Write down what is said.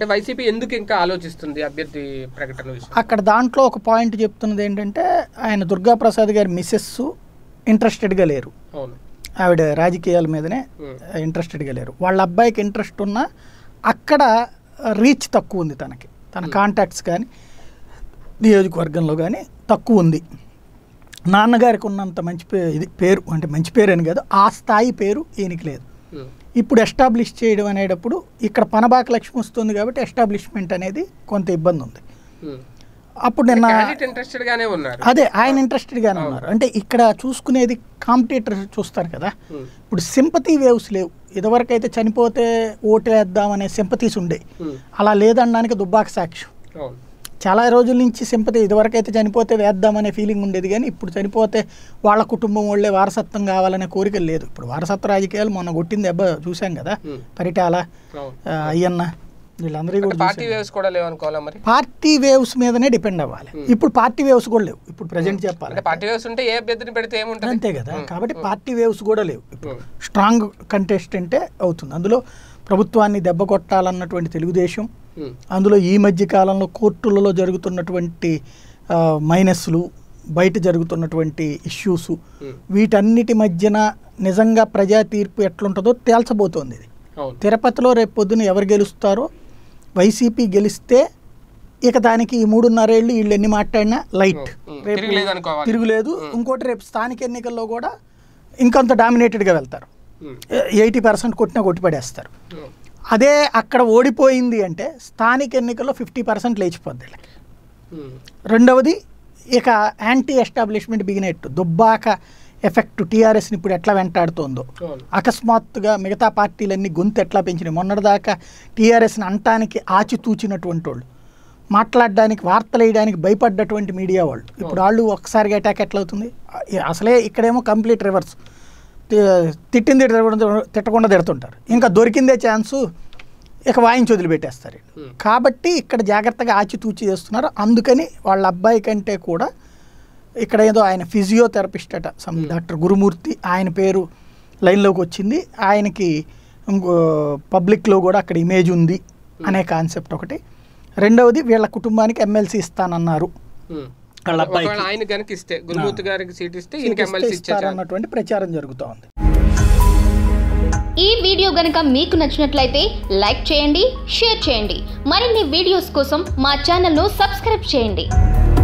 అంటే వైసీపీ ఎందుకు ఇంకా ఆలోచిస్తుంది అభ్యర్థి ప్రకటన విషయం అక్కడ దాంట్లో ఒక పాయింట్ చెప్తున్నది ఏంటంటే ఆయన దుర్గాప్రసాద్ గారి మిస్సెస్ ఇంట్రెస్టెడ్గా లేరు అవును ఆవిడ రాజకీయాల మీదనే ఉమ్, ఇంట్రెస్టెడ్గా లేరు వాళ్ళ అబ్బాయికి ఇంట్రెస్ట్ ఉన్నా అక్కడ రీచ్ తక్కువ ఉంది తనకి తన కాంటాక్ట్స్ కానీ నియోజకవర్గంలో కానీ తక్కువ ఉంది నాన్నగారికి ఉన్నంత మంచి పే ఇది పేరు అంటే మంచి పేరు అని కాదు ఆ స్థాయి పేరు ఈయనకి లేదు ఉమ్, ఇప్పుడు ఎస్టాబ్లిష్ చేయడం అనేటప్పుడు ఇక్కడ పనబాక లక్ష్మి వస్తుంది కాబట్టి ఎస్టాబ్లిష్మెంట్ అనేది కొంత ఇబ్బంది ఉంది ఉమ్. అప్పుడు నిన్న క్యాండిడేట్ ఇంట్రెస్టెడ్ గానే ఉన్నారు అదే ఆయన ఇంట్రెస్టెడ్గానే ఉన్నారు అంటే ఇక్కడ చూసుకునేది కాంపిటేటర్ చూస్తారు కదా ఉమ్, ఇప్పుడు సింపతి వేవ్స్ లేవు ఇదివరకు అయితే చనిపోతే ఓటు వేద్దామనే సింపతీస్ ఉండే ఉమ్, అలా లేదనడానికి దుబ్బాక సాక్ష్యం అవును చాలా రోజుల నుంచి సింపతి ఇదివరకు అయితే చనిపోతే వేద్దామనే ఫీలింగ్ ఉండేది కానీ ఇప్పుడు చనిపోతే వాళ్ళ కుటుంబం వాళ్ళే వారసత్వం కావాలనే కోరిక లేదు ఇప్పుడు వారసత్వ రాజకీయాలు మొన్న కొట్టింది దెబ్బ చూసాం కదా ఉమ్, పరిటాల అవును ఆ, అయ్యన్న వీళ్ళందరూ అంటే కూడా పార్టీ చూసాం. వేవ్స్ కూడా లేవనుకోవాలా మరి పార్టీ వేవ్స్ మీదనే డిపెండ్ అవ్వాలి ఇప్పుడు పార్టీ వేవ్స్ కూడా లేవు ఇప్పుడు ప్రజెంట్ చెప్పాలి అంటే పార్టీ వేవ్స్ ఉంటే ఏ అభ్యర్థిని పెడితే ఏముంటది అంతే కదా కాబట్టి పార్టీ వేవ్స్ కూడా లేవు ఇప్పుడు ఉమ్, స్ట్రాంగ్ కంటెస్టెంటే అవుతుంది అందులో ప్రభుత్వాన్ని దెబ్బ కొట్టాలన్నటువంటి తెలుగుదేశం ఉమ్, అందులో ఈ మధ్య కాలంలో కోర్టులలో జరుగుతున్నటువంటి ఆ, మైనస్లు బయట జరుగుతున్నటువంటి ఇష్యూస్ ఉమ్, వీటన్నిటి మధ్యన నిజంగా ప్రజా తీర్పు ఎట్లుంటుందో తేల్చబోతోంది ఇది అవును తిరుపతిలో రేపు పొద్దున ఎవరు గెలుస్తారో వైసీపీ గెలిస్తే ఇక దానికి ఈ మూడున్నరేళ్ళు వీళ్ళు ఎన్ని మాట్లాడినా లైట్ ఉమ్, రేపు తిరగలేదు అనుకోవాలి తిరుగులేదు ఇంకోటి రేపు స్థానిక ఎన్నికల్లో కూడా ఇంకొంత డామినేటెడ్గా వెళ్తారు ఉమ్, ఎయిటీ పర్సెంట్ కొట్టినా కొట్టిపడేస్తారు ఉమ్, అదే అక్కడ ఓడిపోయింది అంటే స్థానిక ఎన్నికల్లో ఫిఫ్టీ పర్సెంట్ లేచిపోద్ది వీళ్ళకి. ఉమ్, రెండవది ఇక యాంటీ ఎస్టాబ్లిష్మెంట్ బిగినెట్ దుబ్బాక ఎఫెక్ట్ టీఆర్ఎస్ని ఇప్పుడు ఎట్లా వెంటాడుతోందో అవును అకస్మాత్తుగా మిగతా పార్టీలన్నీ గొంతు ఎట్లా పెంచినాయి మొన్నటిదాకా టీఆర్ఎస్ని అంటానికి ఆచితూచినటువంటి వాళ్ళు మాట్లాడడానికి వార్తలు వేయడానికి భయపడ్డటువంటి మీడియా వాళ్ళు ఇప్పుడు వాళ్ళు ఒక్కసారిగా అటాక్ ఎట్లా అవుతుంది అసలే ఇక్కడేమో కంప్లీట్ రివర్స్ తిట్టింది తిట్టకుండా తిట్టకుండా తిడుతుంటారు ఇంకా దొరికిందే ఛాన్సు ఇక వాయించి వదిలిపెట్టేస్తారు వీళ్ళు. ఉమ్, కాబట్టి ఇక్కడ జాగ్రత్తగా ఆచితూచి చేస్తున్నారు అందుకని వాళ్ళ అబ్బాయి కంటే కూడా ఇక్కడ ఏదో ఆయన ఫిజియోథెరపిస్ట్ అట సమ్ డాక్టర్ గురుమూర్తి ఆయన పేరు లైన్లోకి వచ్చింది ఆయనకి ఇంకో పబ్లిక్లో కూడా అక్కడ ఇమేజ్ ఉంది అనే కాన్సెప్ట్ ఒకటి రెండవది వీళ్ళ కుటుంబానికి ఎమ్మెల్సీ ఇస్తానన్నారు ఉమ్. వాళ్ళ అబ్బాయికి ఒకవేళ ఆయన కనుక ఇస్తే గురుమూర్తి గారికి సీట్ ఇస్తే ఈయనకి సీట్ ఇస్తే ఎమ్మెల్సీ ఇచ్చే ఛాన్స్. ఇస్తారన్నటువంటి ప్రచారం జరుగుతూ ఉంది ఈ వీడియో గనుక మీకు నచ్చినట్లయితే లైక్ చేయండి షేర్ చేయండి మరిన్ని వీడియోస్ కోసం మా ఛానల్ను సబ్స్క్రైబ్ చేయండి